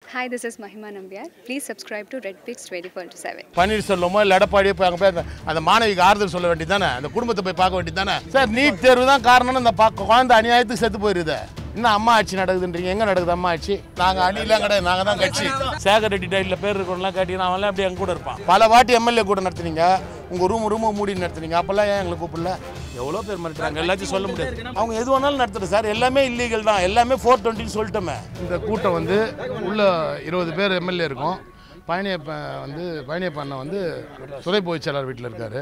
Hi, this is Mahima Nambiar. Please subscribe to Red Pix 24 7. பன்னீர்செல்வமோ இல்லை எடப்பாடியோ போய் அங்கே போய் அந்த- அந்த மாணவிக்கு ஆறுதல் சொல்ல வேண்டியதானே அந்த குடும்பத்தை போய் பார்க்க வேண்டியதானே சார் நீட் தேர்வு தான் காரணம்னு இந்த பா- குழந்தை அநியாயத்துக்கு செத்து போயிருது இன்னும் அம்மா ஆட்சி நடக்குதுன்றீங்க எங்கே நடக்குது அம்மா ஆட்சி நாங்கள் அணிலாம் கிடையாது நாங்கள் தான் கட்சி சேகர் ரெட்டி டைட்டில் பேர் இருக்கணும்லாம் கேட்டீங்கன்னா அவன்லாம் அப்படியே எங்க கூட இருப்பான் பல வாட்டி எம்எல்ஏ கூட நடத்துனீங்க உங்கள் ரூம் ரூமை மூடி நடத்துனீங்க அப்போல்லாம் ஏன் எங்களை கூப்பிடல எவ்வளோ பேர் மிரட்டுறாங்க எல்லாத்தையும் சொல்ல முடியாது அவங்க எது வேணாலும் நடத்துட்டு சார் எல்லாமே இல்லீகல் தான் எல்லாமே ஃபோர் டுவெண்ட்டின்னு சொல்லிட்டோமே இந்த கூட்டம் வந்து உள்ள இருபது பேர் எம்எல்ஏ இருக்கும் பழனியப்பன் வந்து பழனியப்பன் அண்ணன் வந்து துறை பொதுச் செயலாளர் வீட்டில் இருக்கார்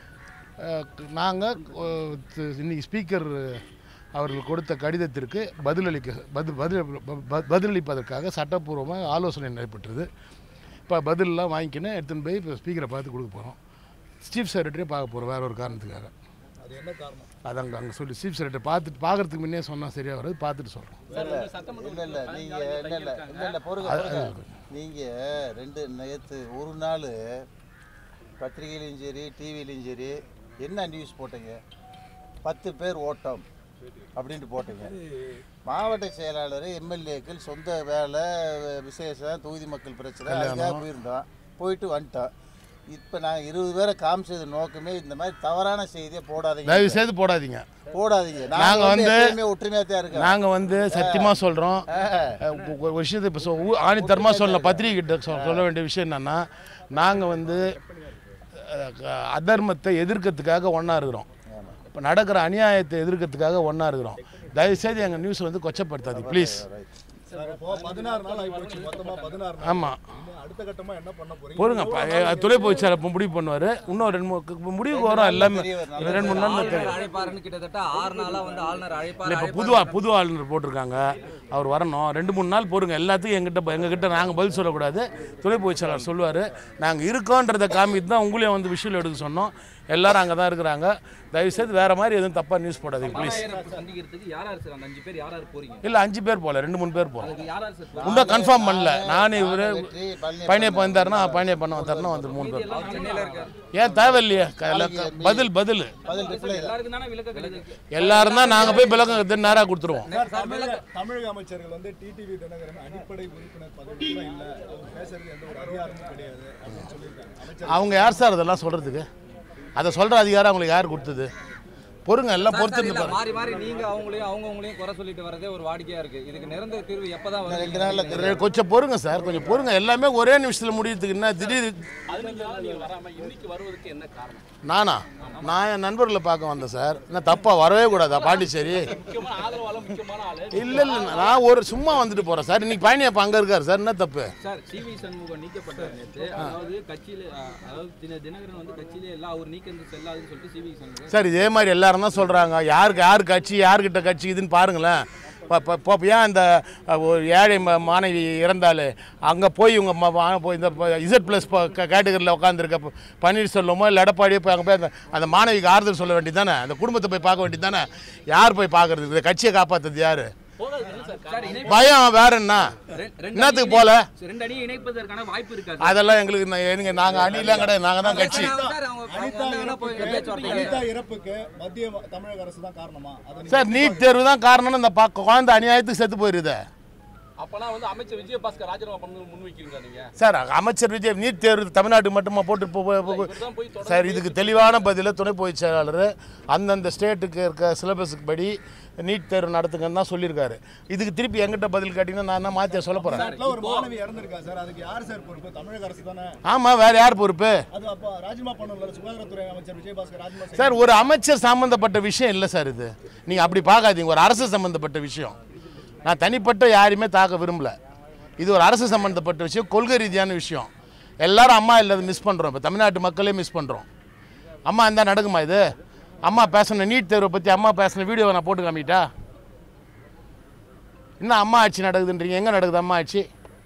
நாங்கள் இன்னைக்கு ஸ்பீக்கர் அவர்கள் கொடுத்த கடிதத்திற்கு பதிலளிக்க பதில் பதில் ப- பதிலளிப்பதற்காக சட்டப்பூர்வமாக ஆலோசனை நடைபெற்றது இப்போ பதிலெலாம் வாங்கிக்கின்னு எடுத்துன்னு போய் இப்போ ஸ்பீக்கரை பார்த்து கொடுக்க போகிறோம் சீஃப் செக்ரட்டரியை பார்க்க போகிறோம் வேற ஒரு காரணத்துக்காக அது என்ன காரணம் அது அங்கே அங்கே சொல்லி சீஃப் செக்ரட்டரி பார்த்துட்டு பார்க்கறதுக்கு முன்னே சொன்னால் சரியாக வராது பார்த்துட்டு சொல்கிறோம் இல்ல இல்ல நீங்க இல்ல இல்ல இல்ல இல்ல பொறுங்க பொறுங்க நீங்க ரெண்டு நேத்து ஒரு நாள் பத்திரிகையிலையும் சரி டிவிலையும் சரி என்ன நியூஸ் போட்டீங்க பத்து பேர் ஓட்டம் அப்படின்ட்டு போட்டீங்க மாவட்ட செயலாளர் எம்எல்ஏக்கள் சொந்த வேலை விசேஷம் தொகுதி மக்கள் பிரச்சனை அதுக்காக போயிருந்தோம் போயிட்டு வந்துட்டோம் இப்போ நான் இருபது பேரை காமிச்சது நோக்கமே இந்த மாதிரி தவறான செய்தியை போடாதீங்க தயவு செய்து போடாதீங்க போடாதீங்க நாங்க நாங்கள் வந்து வந்து- எப்பயுமே ஒற்றுமையாக தான் இருக்கோம் நாங்கள் வந்து சத்தியமாக சொல்கிறோம் ஒரு விஷயத்தை இப்போ சொ ஆணித்தரமாக சொல்ல பத்திரிகை கிட்ட சொ- சொல்ல வேண்டிய விஷயம் என்னென்னா நாங்கள் வந்து அஹ், க- அதர்மத்தை எதிர்க்கிறதுக்காக ஒன்றா இருக்கிறோம் இப்போ நடக்கிற அநியாயத்தை எதிர்க்கிறதுக்காக ஒன்றா இருக்கிறோம் தயவுசெய்து எங்கள் நியூஸ் வந்து கொச்சப்படுத்தாதீங்க ப்ளீஸ் சார் இப்போ பதினாறு நாள் ஆகி போச்சு மொத்தமா பதினாறு நாள் ஆமாம் இன்னும் அடுத்த கட்டமா என்ன பண்ண போறீங்க பொறுங்க துறை போச்சு இப்போ முடிவு பண்ணுவார் இன்னும் ரெண்டு மூணு கு- முடிவுக்கு வரும் எல்லாமே ரெண்டு மூணு நாள் ஆளுநர் தெரியும் அழைப்பாருன்னு கிட்டத்தட்ட ஆறு நாளா வந்து ஆளுநர் இல்லை அழைப்பாரு இப்போ புது ஆ- புது ஆளுநர் போட்டிருக்காங்க அவர் வரணும் ரெண்டு மூணு நாள் பொறுங்க எல்லாத்துக்கும் எங்கிட்ட ப- எங்ககிட்ட நாங்கள் பதில் சொல்லக்கூடாது துணை பொதுச்செயலாளர் சொல்லுவார் நாங்கள் இருக்கோன்றதை காமிட்டு தான் உங்களையும் வந்து விஷயம் எடுக்க சொன்னோம் எல்லாரும் அங்கே தான் இருக்கிறாங்க தயவுசெய்து வேறு மாதிரி எதுவும் தப்பாக நியூஸ் போடாதீங்க ப்ளீஸ் சபாநாயகரை சந்திக்கிறதுக்கு யார் யார் சார் அந்த அஞ்சு பேர் யார் யார் போறீங்க இல்லை அஞ்சு பேர் போகல ரெண்டு மூணு பேர் போகிறோம் அதுக்கு யார் யார் சார் இன்னும் கன்ஃபார்ம் பண்ணல நான் இவர் வெற்றி, பழனி பழனியப்பன் வந்தாருன்னா பழனியப்பன் வந்தாருன்னா வந்து மூணு பேர் எல்லாம் சென்னையில இருக்காரு ஏன் தேவையில்லையே க- இல்ல, க- பதில் பதில் பதில் ரிப்ளை எல்லாருக்கும் தானே விளக்க கிடையாது எல்லாரும் தான் நாங்கள் போய் விளக்கம் நேராக கொடுத்துருவோம் தமிழக தமிழக அமைச்சர்கள் வந்து டிடிவி தினகரன் அடிப்படை உறுப்பினர் பதவி கூட இல்ல அவர் பேசுறது எந்த ஒரு அதிகாரமும் கிடையாது அப்படின்னு சொல்லியிருக்காங்க அமைச்சர் அவங்க யார் சார் அதெல்லாம் சொல்கிறதுக்கு அதை சொல்கிற அதிகாரம் அவங்களுக்கு யார் கொடுத்தது பொறுங்க எல்லாம் பொறுத்து இல்ல, பாருங்க மாறி மாறி நீங்க அவங்களையும் அவங்க அவங்களையும் குறை சொல்லிட்டு வரதே ஒரு வாடிக்கையா இருக்கு இதுக்கு நிரந்தர தீர்வு எப்பதான் வரும் ரெண்டு நாள்ல ரெ- கொஞ்சம் பொறுங்க சார் கொஞ்சம் பொறுங்க எல்லாமே ஒரே நிமிஷத்தில் முடியறதுக்கு என்ன திடீர் நானா நான் என் நண்பர்களை பார்க்க வந்தேன் சார் என்ன தப்பா வரவே கூடாதா பாண்டிச்சேரி இல்லை இல்லை நான் ஒரு சும்மா வந்துட்டு போகிறேன் சார் இன்னைக்கு பயணியப்பா அங்கே இருக்கார் சார் என்ன தப்பு சார் சிவி சண்முகம் நீக்கப்பட்டார் நேற்று அதாவது கட்சியில அஹ், அதாவது தின- தினகரன் வந்து கட்சியிலே இல்ல அவர் நீக்கம் செல்லாதுன்னு சொல்லிட்டு சிவி சண்முகம் சார் இதே மாதிரி எல்லாரும் தான் சொல்கிறாங்க யாருக்கு யார் கட்சி யார்கிட்ட கட்சி இதுன்னு பாருங்களேன் இப்போ இப்போ ஏன் இந்த அஹ், ஒரு ஏழை ம- மாணவி இறந்தாலே அங்கே போய் இவங்க ம- மா- போய் இந்த இசட் ப்ளஸ் கேட்டகரியில் உட்காந்துருக்க பன்னீர்செல்வமோ இல்லை எடப்பாடியோ போய் அங்கே போய் அந்த அந்த மாணவிக்கு ஆறுதல் சொல்ல வேண்டியதானே அந்த குடும்பத்தை போய் பார்க்க வேண்டியதானே யார் போய் பார்க்கறது இந்த கட்சியை காப்பாற்றுறது யார் சார் இணைப்பு பயம் வேற என்ன ரெண்டு- ரெண்டு என்னத்துக்கு அணியை போல இணை- ரெண்டு அணியை இணைப்பதற்கான வாய்ப்பு இருக்கா சார்? அதெல்லாம் எங்களுக்கு நான் எங்க நாங்கள் அணிலாம் கிடையாது நாங்கள் தான் கட்சி சார் அவங்க அனிதா வந்தாங்கன்னா போய் இறப்புக்கு பேச்சுவார்த்தை அனிதா இறப்புக்கு மத்திய ம- தமிழக அரசு தான் காரணமா அதை நீங்க சார் நீட் தேர்வு தான் காரணம்னு இந்த பா- குழந்தை அநியாயத்துக்கு செத்து போயிருது அப்பனா வந்து அமைச்சர் விஜயபாஸ்கர் ராஜினாமா பண்ண முன்வைக்கிறீங்களா நீங்க சார் அமைச்சர் விஜய் நீட் தேர்வு தமிழ்நாட்டுக்கு மட்டுமா போட்டு போ- போ- போ- இவர்தான் போய் தொடர்ந்து சார் இதுக்கு தெளிவான பதில துணை பொதுச் செயலாளர் அந்தந்த ஸ்டேட்டுக்கு இருக்க சிலபஸுக்கு படி நீட் தேர்வு நடத்துங்கன்னு தான் சொல்லியிருக்காரு இதுக்கு திருப்பி எங்கிட்ட பதில் கேட்டிங்கன்னா நான் என்ன மாற்றிய சொல்ல போகிறேன் நாட்டுல ஒரு மாணவி இறந்திருக்கா சார் அதுக்கு யார் சார் பொறுப்பு தமிழக அரசு தானே ஆமாம் வேறு யார் பொறுப்பு அது அப்ப ராஜினாமா பண்ணல சுகாதாரத்துறை அமைச்சர் விஜயபாஸ்கர் ராஜினாமா செய்யணும். சார் ஒரு அமைச்சர் சம்மந்தப்பட்ட விஷயம் இல்லை சார் இது நீங்கள் அப்படி பார்க்காதீங்க ஒரு அரசு சம்மந்தப்பட்ட விஷயம் நான் தனிப்பட்ட யாரையுமே தாக்க விரும்பல இது ஒரு அரசு சம்மந்தப்பட்ட விஷயம் கொள்கை ரீதியான விஷயம் எல்லாரும் அம்மா இல்லாத மிஸ் பண்ணுறோம் இப்போ தமிழ்நாட்டு மக்களே மிஸ் பண்ணுறோம் அம்மா இருந்தால் நடக்குமா இது அம்மா பேசின நீட் தேர்வை பற்றி அம்மா பேசின வீடியோவை நான் போட்டு காமிட்டா இன்னும் அம்மா ஆட்சி நடக்குதுன்றீங்க எங்கே நடக்குது அம்மா ஆட்சி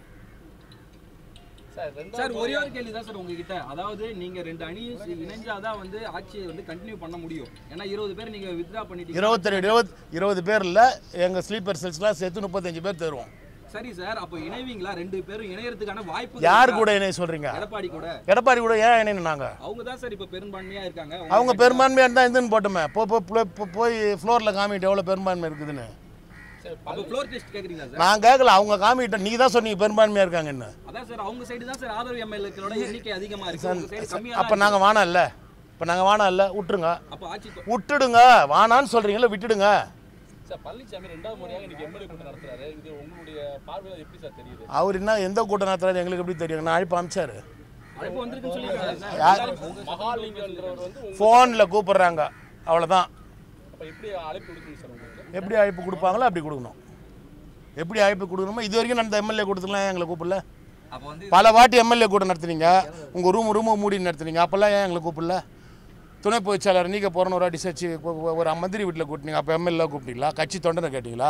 சார் ஒரே ஒரு கேள்வி தான் சார் உங்ககிட்ட அதாவது நீங்க ரெண்டு அணியும் சே- இணைஞ்சாதான் வந்து ஆட்சியை வந்து கண்டினியூ பண்ண முடியும் ஏன்னா இருபது பேர் நீங்க வித்ரா பண்ணிட்டீங்க இருபத்தி ரெண்டு இருபது இருபது பேர் இல்லை எங்கள் ஸ்லீப்பர் செல்ஸ்லாம் சேர்த்து முப்பத்தஞ்சு பேர் தருவோம் சரி சார் அப்போ இணைவீங்களா ரெண்டு பேரும் இணையறதுக்கான வாய்ப்பு யார் இருக்கா? கூட இணைய சொல்கிறீங்க எடப்பாடி கூட எடப்பாடி கூட ஏன் இணையணும் நாங்கள் அவங்க தான் சார் இப்போ பெரும்பான்மையா இருக்காங்க அவங்க பெரும்பான்மையாக இருந்தால் இதுன்னு போட்டோமே போ போ- போ- போ- போய் ஃப்ளோரில் காமிட்டு எவ்வளோ பெரும்பான்மை இருக்குதுன்னு அப்ப ஃப்ளோர் டெஸ்ட் கேக்குறீங்களா சார் நான் கேட்கல அவங்க காமிக்கிட்ட நீ தான் சொன்னீங்க பெரும்பான்மையாக இருக்காங்கன்னு அதான் சார் அவங்க சைடு தான் சார் ஆதரவு எம்எல்ஏக்களோட எண்ணிக்கை அதிகமா இருக்கு உங்க சைடு கம்மியா அப்போ நாங்கள் வானம் இல்லை இப்போ நாங்கள் வானம் இல்லை விட்டுருங்க அப்ப ஆட்சி தொ- விட்டுடுங்க வானான்னு சொல்கிறீங்களா விட்டுடுங்க சார் பழனிசாமி ரெண்டாவது முறையாக இன்னைக்கு எம்எல்ஏ கூட்டம் நடத்துறாரு இது உங்களுடைய பார்வையில் எப்படி சார் தெரியுது அவர் என்ன எந்த கூட்டம் நடத்துறாரு எங்களுக்கு எப்படி தெரியும் நான் அழைப்பு அமிச்சாரு அழைப்பு வந்திருக்குன்னு சொல்லியிருக்காங்க சார் யார் மகாலிங்கன்றவர் வந்து உங்க- ஃபோனில் கூப்பிடுறாங்க அவ்வளோதான் அப்ப எப்படி அழைப்பு கொடுக்குங்க சார் உங்களுக்கு எப்படி அழைப்பு கொடுப்பாங்களோ அப்படி கொடுக்கணும் எப்படி அழைப்பு கொடுக்கணுமோ இது வரைக்கும் நடந்த எம்எல்ஏ கூட்டத்துலாம் எங்களை கூப்பிடல அப்போ வந்து பல வாட்டி எம்எல்ஏ கூட்டம் நடத்துனீங்க உங்கள் ரூம் ரூமை மூடி நடத்துனீங்க அப்போல்லாம் ஏன் எங்களை கூப்பிடல துணை பொதுச்செயலாளர் நீக்க போகிறன்னு ஒரு வாட்டி சர்ச்சு ஒரு மந்திரி வீட்டில் கூட்டினீங்க அப்போ எம்எல்ஏ கூப்பிட்டீங்களா கட்சி தொண்டனை கேட்டிங்களா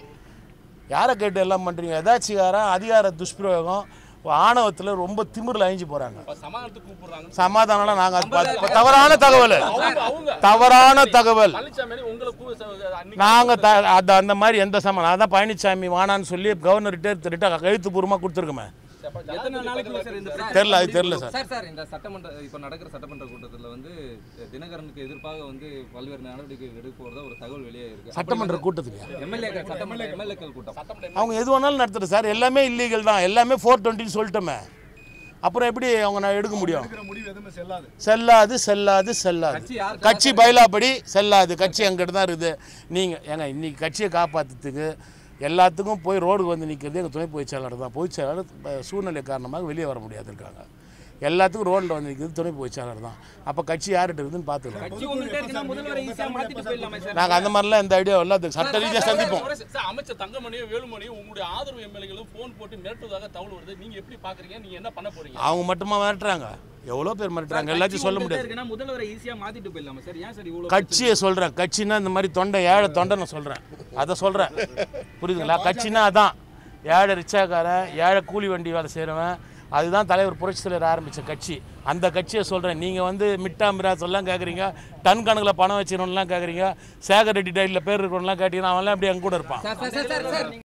யாரை கேட்டு எல்லாம் பண்ணுறீங்க எதாச்சிகாரம் அதிகார துஷ்பிரயோகம் ஆணவத்தில் ரொம்ப திமிரில் அழிஞ்சு போகிறாங்க இப்ப சமாதானத்துக்கு கூப்பிடுறாங்க சமாதானம்லாம் நாங்கள் அது பார்த்து தவறான தகவல் அவங்க அவங்க தவறான தகவல் பழனிசாமி உங்களை கூ- ச- அன்னைக்கு நாங்கள் த அது அந்த மாதிரி எந்த சமம் அதான் பழனிசாமி வானான்னு சொல்லி கவர்னர் ரிட்ட எழுத்துப்பூர்வமாக கொடுத்துருக்குமே எத்தனை நாளைக்குள்ள சார் இந்த பிரச்சனை தெரில அது தெரில சார் சார் சார் இந்த சட்டமன்ற இப்போ நடக்கிற சட்டமன்ற கூட்டத்தில் வந்து தினகரனுக்கு எதிர்ப்பாக வந்து பல்வேறு நடவடிக்கைகள் எடுக்க போறதா ஒரு தகவல் வெளியே இருக்கு சட்டமன்ற கூட்டத்துலையா எம்எல்ஏக்கள் சட்டமன்ற எம்எல்ஏக்கள் கூட்டம் அவங்க எது வேணாலும் நடத்துட்டு சார் எல்லாமே இல்லீகல் தான் எல்லாமே ஃபோர் டுவெண்ட்டின்னு சொல்லிட்டோமே அப்புறம் எப்படி அவங்க நான் எடுக்க முடியும் எடுக்கிற முடிவு எதுவுமே செல்லாது செல்லாது செல்லாது செல்லாது கட்சி யார் கட்சி பயிலாப்படி செல்லாது கட்சி அங்கிட்டு தான் இருக்குது நீங்கள் ஏங்க இன்னைக்கு கட்சியை காப்பாற்றுறதுக்கு எல்லாத்துக்கும் போய் ரோடுக்கு வந்து நிற்கிறது எங்கள் துணை பொதுச் செயலாளர் தான் பொதுச் செயலாளர் இப்ப சூழ்நிலை காரணமாக வெளியே வர முடியாது இருக்காங்க எல்லாத்துக்கும் ரோட்டில் வந்து நிற்கிறது துணை பொதுச் செயலாளர் தான் அப்போ கட்சி யார்கிட்ட இருக்குதுன்னு பார்த்துக்கலாம் கட்சி உங்ககிட்ட இருக்குன்னா முதல்வரை ஈஸியா மாத்திட்டு போயிடலாமே சார் நாங்கள் அந்த மாதிரிலாம் எந்த ஐடியா இல்லை அது சட்ட ரீதியாக சந்திப்போம் சார் அமைச்சர் தங்கமணியும் வேலுமணியும் உங்களுடைய ஆதரவு எம்எல்ஏகளும் ஃபோன் போட்டு மிரட்டுவதாக தகவல் வருது நீங்க எப்படி பாக்குறீங்க நீங்க என்ன பண்ண போறீங்க அவங்க மட்டுமா மிரட்டுறாங்க எவ்வளோ பேர் மிரட்டுறாங்க எல்லாத்தையும் சொல்ல முடியாது இருக்குன்னா முதல்வரை ஈஸியா மாத்திட்டு போயிடலாமா சார் ஏன் சார் இவ்வளவு கட்சியை சொல்கிறேன் கட்சினா இந்த மாதிரி தொண்டை ஏழை தொண்டை நான் சொல்கிறேன் அதை சொல்கிறேன் புரியுதுங்களா கட்சினா அதான் ஏழை ரிச்சாக்காரன் ஏழை கூலி வண்டி வேலை செய்கிறவன் அதுதான் தலைவர் புரட்சி தலைவர் ஆரம்பித்த கட்சி அந்த கட்சியை சொல்கிறேன் நீங்கள் வந்து மிட்டா மிராஸ் எல்லாம் கேட்குறீங்க டன் கணக்கில் பணம் வச்சுக்கணும்லாம் கேட்குறீங்க சேகர் ரெட்டி டைலில் பேர் இருக்கணும்லாம் கேட்டீங்கன்னா அவன்லாம் அப்படி எங்க கூட இருப்பான் சார் சார் சார் சார்